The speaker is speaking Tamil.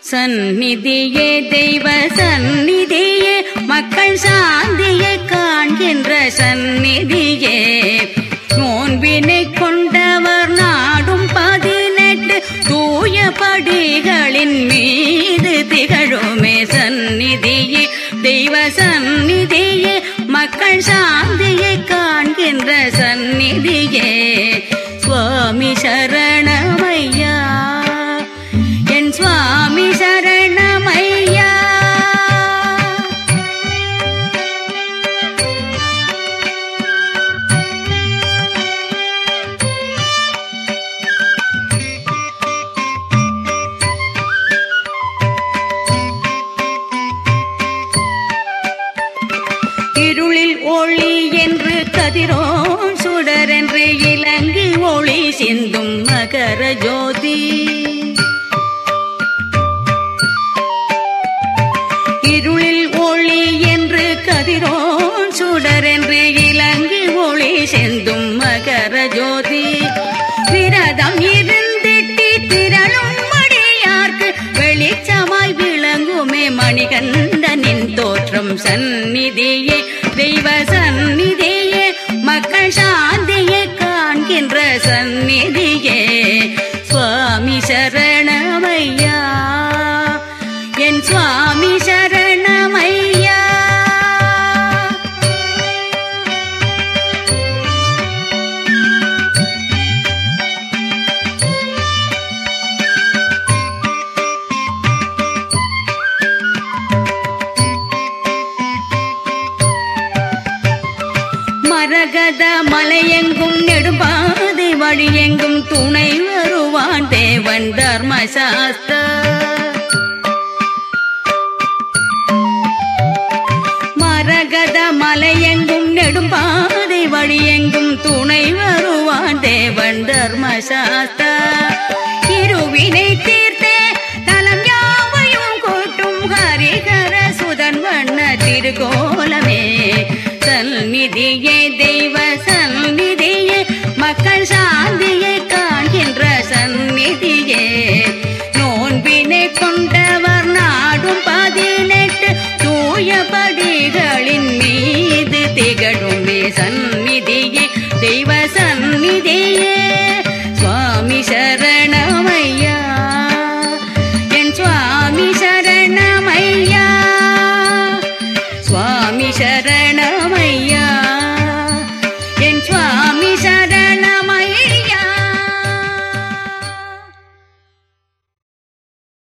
சந்நிதியே தெய்வ சந்நிதியே மக்கள் சாந்தியை காண்கின்ற சந்நிதியே நோன்பினை கொண்டவர் நாடும் பதினெட்டு தூய படிகளின் மீது திகழுமே சந்நிதியே தெய்வ சந்நிதியே மக்கள் சாந்தியை காண்கின்ற சந்நிதியே சுவாமி சரணமையா என் சுவாமி சரணமையா இருளில் ஒளி என்று கதிரோன் சுடரென்று இலங்கி ஒளி சிந்தும் மகர ஜோதி இருளில் ஒளி என்று கதிரோன் சுடரென்று இலங்கி ஒளி செந்தும் மகர ஜோதி விரதம் இருந்திட்டி திரளும் மடியார்க்கு வெளிச்சமாய் விளங்குமே மணிகண்டனின் தோற்றம் சந்நிதியே தெய்வ சந்நிதியே மக்கள் சாந்தியை காண்கின்ற சந்நிதியே சுவாமி சரணமையா என் சுவாமி சரணமையா மரகத மலையெங்கும் நெடும்பாதை வழியெங்கும் துணை வருவான் தேவன் தர்மசாஸ்தா மரகத மலையெங்கும் நெடும்பாதை வழியெங்கும் துணை வருவான் தேவன் தர்மசாஸ்தா இருவினை தீர்த்தே தலம் யாவையும் கூட்டும் ஹரிகர சுதன் வண்ண திருகோலமே சந்நிதியே தெய்வ சந்நிதியே மக்கள் சாந்தியை காண்கின்ற சந்நிதியே நோன்பினை கொண்டவர் நாடும் பதினெட்டு தூய படிகளின் மீது திகழுமே சந்நிதியே தெய்வ சந்நிதியே சுவாமி சரணமையா என் சுவாமி சரணமையா சுவாமி சரணமையா